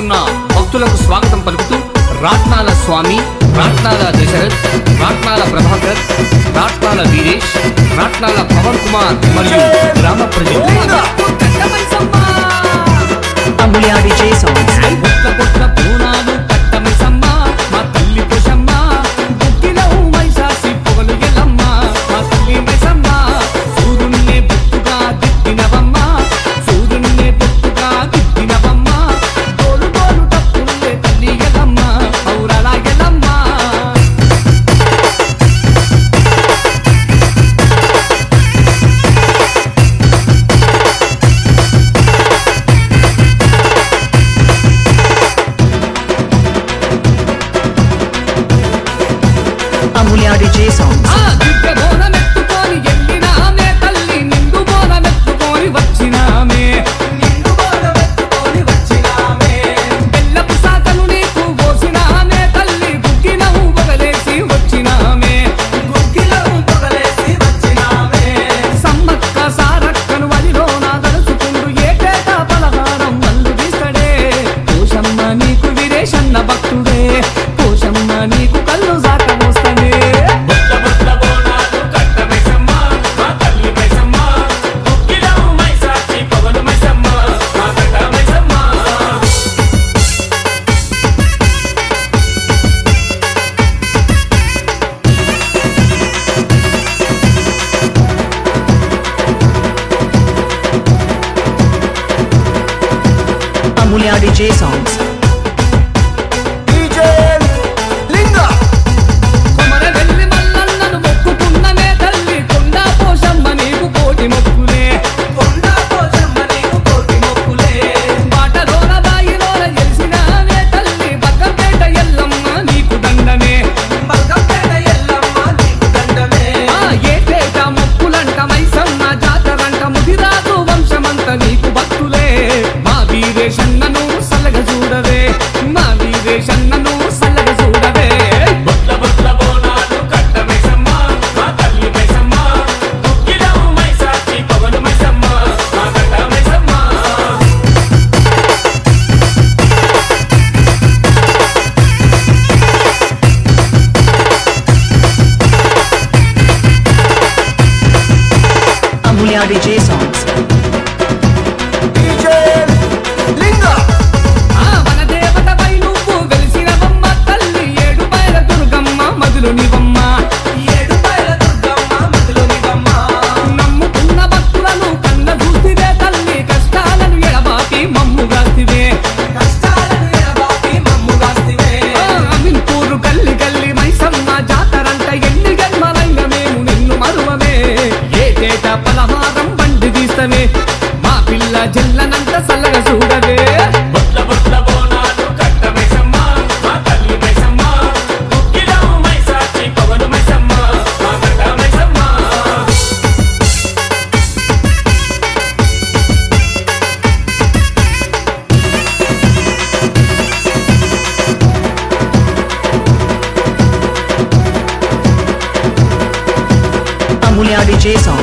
పాల్గొన్న భక్తులకు స్వాగతం పలుకుతూ రాట్నాల స్వామి రాట్నాల దశరథ్ రాట్నాల ప్రభాకర్ రాట్నాల వీరేష్ రాట్నాల పవన్ కుమార్ మరియు గ్రామ ప్రజలు Amulya DJ songs. పుట్ల పుట్ల పూనాలు కట్టమైసమ్మ మా తల్లి పోషమ్మ బుక్కిలో మైసాసి పొగలు ఎల్లమ్మ మా తల్లి మైసమ్మ సూర్యున్నే బొట్టుగా దిట్టినవమ్మ సూర్యున్నే బొట్టుగా దిట్టినవమ్మ తోలు తోలు తప్పులే తల్లి Yellamma పౌరల Yellamma Amulya DJ songs. ఆ దివ్య బోనమెత్తుకొని ఎల్లినామే తల్లి నిండు బోనమెత్తుకొని వచ్చినామే నిండు బోనమెత్తుకొని వచ్చినామే బెల్లపు సాకలు నీకు పోసినామే తల్లి బుగ్గినవు బగలేసి వచ్చినామే బుగ్గినవు బగలేసి వచ్చినామే సమ్మక్క సారక్కను వదిలో నా దలుచుకుంటూ ఏటేటా పలహారం మల్లు తీస్తాడే పోషమ్మ నీకు విరేషన్న భక్తుడే పోషమ్మ నీకు కళ్ళు సాకమోస్తనే బుట్ల బుట్ల బోనాలు కట్టమైసమ్మ మా తల్లి మైసమ్మ బుక్కిలవు మైసాచి పొగలు మైసమ్మ మా కట్ట Maisamma Amulya DJ songs. Komara వెళ్ళి మల్లన్నను మొక్కుకున్ననే తల్లి కొండా పోషమ్మ నీకు కోటి మొక్కులే కొండా పోషమ్మ నీకు కోటి మొక్కులే బాటలోన బాయిలోన గెలిచినానే తల్లి బక్కపేట ఎల్లమ్మ నీకు దండమే బక్కపేట ఎల్లమ్మ నీకు దండమే ఆ ఏటేట మొక్కులంట మైసమ్మ జాతరంట ముదిరాజు వంశమంత నీకు భక్తులే మా వీరేశన్నను సల్లగ చూడవే మా వీరేశన్నను సల్లగ చూడవే బుట్ల బుట్ల బోనాలు కట్టమైసమ్మ మా తల్లి మైసమ్మ బుక్కిలవు మైసాచి పొగలు మైసమ్మ మా కట్ట మైసమ్మ Amulya DJ songs. ఆ మన దేవతపై నువ్వు వెలిసినవమ్మ తల్లి ఏడు బయల దుర్గమ్మ మధులు నివమ్మ ఏడు బయల దుర్గమ్మ మధులు నివమ్మ నమ్ముకున్న భక్తులను కన్న చూసివే తల్లి కష్టాలను ఎడబాపి మమ్ము గాస్తివే కష్టాలను ఎడబాపి మమ్ము గాస్తివే అమిన్పూరు కల్లి కల్లి మైసమ్మ జాతరంట ఎన్ని జన్మలైన మేము నిన్ను మరువమే ఏటేట పలహారం బండి తీస్తవే మా పిల్ల జల్లనంత సల్లగా చూడవే బుట్ల బుట్ల బోనాలు కట్టమైసమ్మ మా తల్లి మైసమ్మ బుక్కిలవు మైసాచి పొగలు మైసమ్మ మా కట్ట మైసమ్మ Amulya DJ songs.